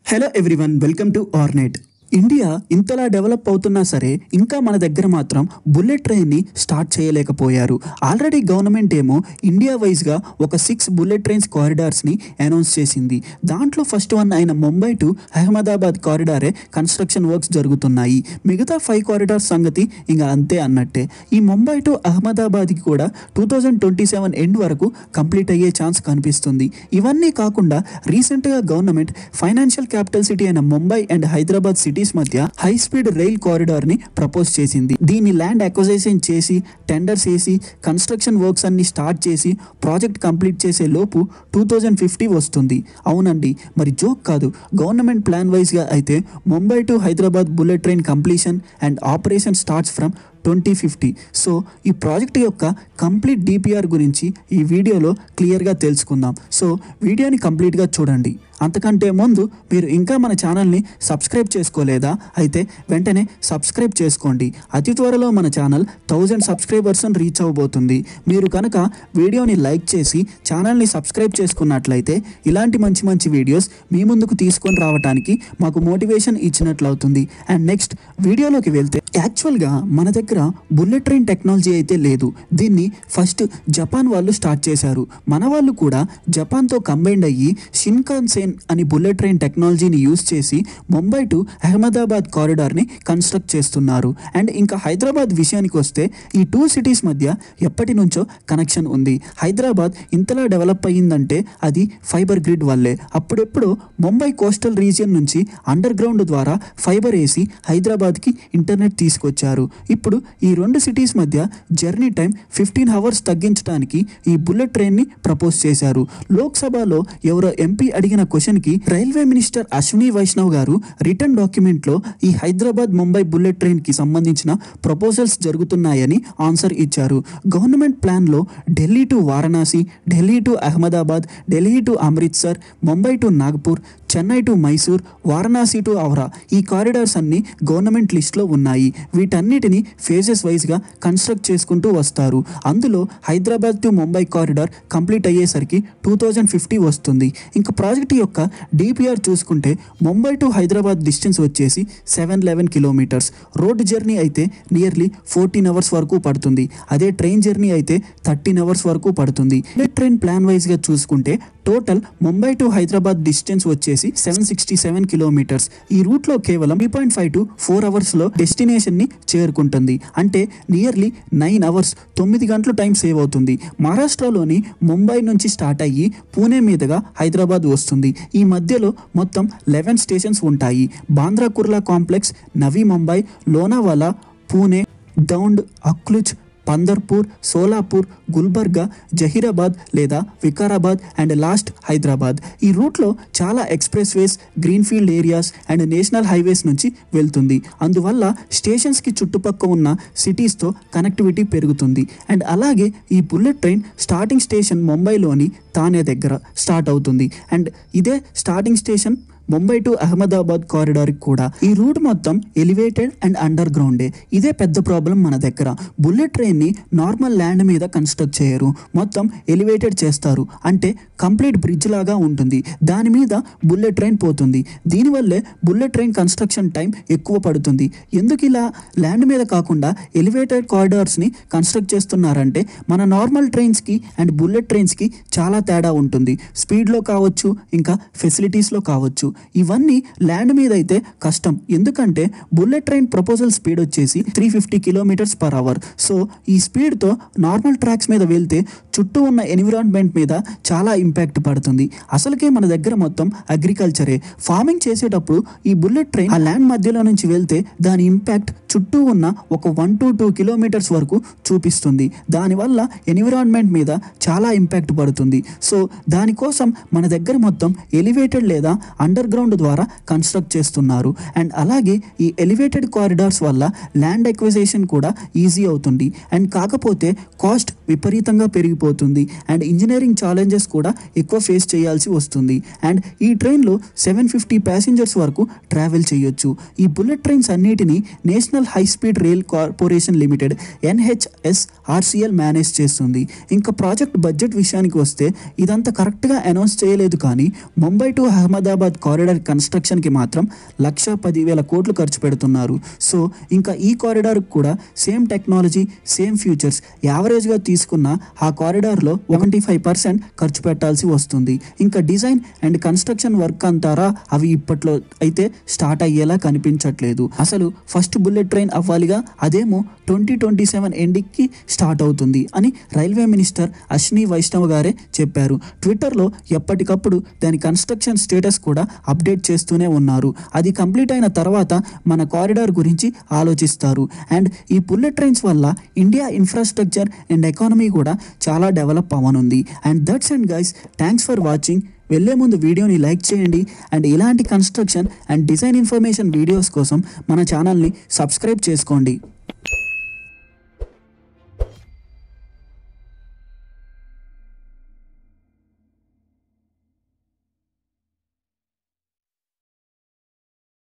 hello everyone welcome to Arnet India ఇంతలా develop అవుతున్నా సరే ఇంకా మన దగ్గర మాత్రం బుల్లెట్ ట్రైన్ని స్టార్ట్ చేయలేకపోయారు ఆల్రెడీ గవర్నమెంట్ ఏమో ఇండియా వైజ్గా ఒక సిక్స్ బుల్లెట్ ట్రైన్స్ కారిడార్స్ని అనౌన్స్ చేసింది దాంట్లో ఫస్ట్ వన్ అయిన ముంబై టు అహ్మదాబాద్ కారిడారే కన్స్ట్రక్షన్ వర్క్స్ జరుగుతున్నాయి మిగతా ఫైవ్ కారిడార్స్ సంగతి ఇంకా అంతే అన్నట్టే ఈ ముంబై టు అహ్మదాబాద్కి కూడా two thousand twenty seven end వరకు కంప్లీట్ అయ్యే ఛాన్స్ కనిపిస్తుంది ఇవన్నీ కాకుండా రీసెంట్గా గవర్నమెంట్ ఫైనాన్షియల్ క్యాపిటల్ సిటీ అయిన ముంబై అండ్ హైదరాబాద్ సిటీస్ మధ్య హై స్పీడ్ రైల్ కారిడార్ ని ప్రపోజ్ చేసింది దీన్ని ల్యాండ్ అక్వజైషన్ చేసి టెండర్స్ వేసి కన్స్ట్రక్షన్ వర్క్స్ అన్ని స్టార్ట్ చేసి ప్రాజెక్ట్ కంప్లీట్ చేసే లోపు టూ థౌజండ్ ఫిఫ్టీ వస్తుంది అవునండి మరి జోక్ కాదు గవర్నమెంట్ ప్లాన్ వైజ్గా అయితే Mumbai to Hyderabad bullet train completion and operation starts from twenty fifty so ఈ ప్రాజెక్ట్ యొక్క కంప్లీట్ డిపిఆర్ గురించి ఈ వీడియోలో క్లియర్గా తెలుసుకుందాం సో వీడియోని కంప్లీట్గా చూడండి అంతకంటే ముందు మీరు ఇంకా మన ఛానల్ని సబ్స్క్రైబ్ చేసుకోలేదా అయితే వెంటనే సబ్స్క్రైబ్ చేసుకోండి అతి త్వరలో మన ఛానల్ థౌజండ్ సబ్స్క్రైబర్స్ రీచ్ అవబోతుంది మీరు కనుక వీడియోని లైక్ చేసి ఛానల్ని సబ్స్క్రైబ్ చేసుకున్నట్లయితే ఇలాంటి మంచి మంచి వీడియోస్ మీ ముందుకు తీసుకొని రావడానికి మాకు మోటివేషన్ ఇచ్చినట్లు అవుతుంది అండ్ నెక్స్ట్ వీడియోలోకి వెళ్తే యాక్చువల్గా మన దగ్గర బుల్లెట్ ట్రైన్ టెక్నాలజీ అయితే లేదు దీన్ని ఫస్ట్ జపాన్ వాళ్ళు స్టార్ట్ చేశారు మన వాళ్ళు కూడా జపాన్తో కంబైండ్ అయ్యి షిన్కాన్సేన్ అని బుల్లెట్ ట్రైన్ టెక్నాలజీని యూస్ చేసి ముంబై టు అహ్మదాబాద్ కారిడార్ని కన్స్ట్రక్ట్ చేస్తున్నారు అండ్ ఇంకా హైదరాబాద్ విషయానికి వస్తే ఈ టూ సిటీస్ మధ్య ఎప్పటి నుంచో కనెక్షన్ ఉంది హైదరాబాద్ ఇంతలా డెవలప్ అయ్యిందంటే అది ఫైబర్ గ్రిడ్ వల్లే అప్పుడెప్పుడు ముంబై కోస్టల్ రీజియన్ నుంచి అండర్ గ్రౌండ్ ద్వారా ఫైబర్ వేసి హైదరాబాద్కి ఇంటర్నెట్ తీసుకొచ్చారు ఇప్పుడు ఈ రెండు సిటీస్ మధ్య జర్నీ టైం ఫిఫ్టీన్ అవర్స్ తగ్గించడానికి ఈ బుల్లెట్ ట్రైన్ని ప్రపోజ్ చేశారు లోక్సభలో ఎవరో ఎంపీ అడిగిన క్వశ్చన్కి రైల్వే మినిస్టర్ అశ్విని వైష్ణవ్ గారు రిటర్న్ డాక్యుమెంట్లో ఈ హైదరాబాద్ ముంబై బుల్లెట్ ట్రైన్కి సంబంధించిన ప్రపోజల్స్ జరుగుతున్నాయని ఆన్సర్ ఇచ్చారు గవర్నమెంట్ ప్లాన్లో Delhi to Varanasi Delhi to Ahmedabad Delhi to Amritsar Mumbai to Nagpur Chennai to Mysore Varanasi to Howrah ఈ కారిడార్స్ అన్ని గవర్నమెంట్ లిస్ట్లో ఉన్నాయి వీటన్నిటిని ఫేజెస్ వైజ్గా కన్స్ట్రక్ట్ చేసుకుంటూ వస్తారు అందులో Hyderabad to Mumbai corridor complete అయ్యేసరికి టూ థౌజండ్ ఫిఫ్టీ వస్తుంది ఇంకా ప్రాజెక్ట్ యొక్క డిపిఆర్ చూసుకుంటే ముంబై టు హైదరాబాద్ డిస్టెన్స్ వచ్చేసి seven eleven kilometres road journey అయితే నియర్లీ ఫోర్టీన్ అవర్స్ వరకు పడుతుంది అదే ట్రైన్ జర్నీ అయితే థర్టీన్ అవర్స్ వరకు పడుతుంది ట్రైన్ ప్లాన్ వైజ్గా చూసుకుంటే total Mumbai to Hyderabad distance వచ్చేసి సెవెన్ సిక్స్టీ సెవెన్ కిలోమీటర్స్ ఈ రూట్లో కేవలం three point five to four అవర్స్లో డెస్టినేషన్ని చేరుకుంటుంది అంటే నియర్లీ నైన్ అవర్స్ తొమ్మిది గంటలు టైం సేవ్ అవుతుంది మహారాష్ట్రలోని ముంబై నుంచి స్టార్ట్ అయ్యి పూణే మీదుగా హైదరాబాద్ వస్తుంది ఈ మధ్యలో మొత్తం లెవెన్ స్టేషన్స్ ఉంటాయి బాంద్రా కుర్లా కాంప్లెక్స్ నవీ ముంబై లోనావాలా పూణే దౌండ్ అక్లుచ్ పందర్పూర్ సోలాపూర్ గుల్బర్గా జహీరాబాద్ లేదా వికారాబాద్ అండ్ లాస్ట్ హైదరాబాద్ ఈ రూట్లో చాలా expressways greenfield areas and national highways నుంచి వెళ్తుంది అందువల్ల స్టేషన్స్కి చుట్టుపక్క ఉన్న సిటీస్తో కనెక్టివిటీ పెరుగుతుంది అండ్ అలాగే ఈ బుల్లెట్ ట్రైన్ స్టార్టింగ్ స్టేషన్ ముంబైలోని తానే దగ్గర స్టార్ట్ అవుతుంది అండ్ ఇదే starting station Mumbai to Ahmedabad corridor కూడా ఈ రూట్ మొత్తం ఎలివేటెడ్ అండ్ అండర్ గ్రౌండే ఇదే పెద్ద ప్రాబ్లం మన దగ్గర బుల్లెట్ ట్రైన్ ని నార్మల్ ల్యాండ్ మీద కన్స్ట్రక్ట్ చేయరు మొత్తం ఎలివేటెడ్ చేస్తారు అంటే కంప్లీట్ బ్రిడ్జ్ లాగా ఉంటుంది దాని మీద బుల్లెట్ ట్రైన్ పోతుంది దీనివల్లే బుల్లెట్ ట్రైన్ కన్స్ట్రక్షన్ టైం ఎక్కువ పడుతుంది ఎందుకు ఇలా ల్యాండ్ మీద కాకుండా ఎలివేటెడ్ కారిడార్స్ ని కన్స్ట్రక్ట్ చేస్తున్నారంటే మన నార్మల్ ట్రైన్స్ కి అండ్ బుల్లెట్ ట్రైన్స్ కి చాలా తేడా ఉంటుంది స్పీడ్ లో కావచ్చు ఇంకా ఫెసిలిటీస్ లో కావచ్చు ఇవన్నీ ల్యాండ్ మీద అయితే కష్టం ఎందుకంటే బుల్లెట్ ట్రైన్ ప్రపోజల్ స్పీడ్ వచ్చేసి three fifty kilometres per hour so ఈ స్పీడ్తో నార్మల్ ట్రాక్స్ మీద వెళ్తే చుట్టూ ఉన్న ఎన్విరాన్మెంట్ మీద చాలా ఇంపాక్ట్ పడుతుంది అసలుకే మన దగ్గర మొత్తం అగ్రికల్చరే ఫార్మింగ్ చేసేటప్పుడు ఈ బుల్లెట్ ట్రైన్ ఆ ల్యాండ్ మధ్యలో నుంచి వెళ్తే దాని ఇంపాక్ట్ చుట్టూ ఉన్న ఒక వన్ టు టూ కిలోమీటర్స్ వరకు చూపిస్తుంది దానివల్ల ఎన్విరాన్మెంట్ మీద చాలా ఇంపాక్ట్ పడుతుంది సో దానికోసం మన దగ్గర మొత్తం ఎలివేటెడ్ లేదా అండర్ గ్రౌండ్ ద్వారా కన్స్ట్రక్ట్ చేస్తున్నారు అండ్ అలాగే ఈ ఎలివేటెడ్ కారిడార్స్ వల్ల ల్యాండ్ ఎక్విజేషన్ కూడా ఈజీ అవుతుంది అండ్ కాకపోతే కాస్ట్ విపరీతంగా పెరిగిపోతుంది అండ్ ఇంజనీరింగ్ ఛాలెంజెస్ కూడా ఎక్కువ ఫేస్ చేయాల్సి వస్తుంది అండ్ ఈ ట్రైన్లో సెవెన్ ఫిఫ్టీ ప్యాసింజర్స్ వరకు ట్రావెల్ చేయొచ్చు ఈ బుల్లెట్ ట్రైన్స్ అన్నిటినీ national high speed rail corporation limited NHS RCL manage చేస్తుంది ఇంకా ప్రాజెక్ట్ బడ్జెట్ విషయానికి వస్తే ఇదంతా కరెక్ట్గా అనౌన్స్ చేయలేదు కానీ Mumbai to Ahmedabad corridor corridor కన్స్ట్రక్షన్కి మాత్రం లక్ష పదివేల కోట్లు ఖర్చు పెడుతున్నారు సో ఇంకా ఈ కారిడార్ కూడా సేమ్ టెక్నాలజీ సేమ్ ఫ్యూచర్స్ యావరేజ్గా తీసుకున్న ఆ కారిడార్లో సెవెంటీ ఫైవ్ పర్సెంట్ ఖర్చు పెట్టాల్సి వస్తుంది ఇంకా డిజైన్ అండ్ కన్స్ట్రక్షన్ వర్క్ అంటారా అవి ఇప్పట్లో అయితే స్టార్ట్ అయ్యేలా కనిపించట్లేదు అసలు ఫస్ట్ బుల్లెట్ ట్రైన్ అవ్వాలిగా అదేమో ట్వంటీ ట్వంటీ సెవెన్ ఎండింగ్కి స్టార్ట్ అవుతుంది అని రైల్వే మినిస్టర్ అశ్విని వైష్ణవ్ గారే చెప్పారు ట్విట్టర్లో ఎప్పటికప్పుడు దాని కన్స్ట్రక్షన్ స్టేటస్ కూడా అప్డేట్ చేస్తూనే ఉన్నారు అది కంప్లీట్ అయిన తర్వాత మన కారిడార్ గురించి ఆలోచిస్తారు అండ్ ఈ బుల్లెట్ ట్రైన్స్ వల్ల ఇండియా ఇన్ఫ్రాస్ట్రక్చర్ అండ్ ఎకానమీ కూడా చాలా డెవలప్ అవ్వనుంది and that's and guys thanks for watching వెళ్ళే ముందు వీడియోని లైక్ చేయండి అండ్ ఇలాంటి construction and design information videos కోసం మన ఛానల్ని సబ్స్క్రైబ్ చేసుకోండి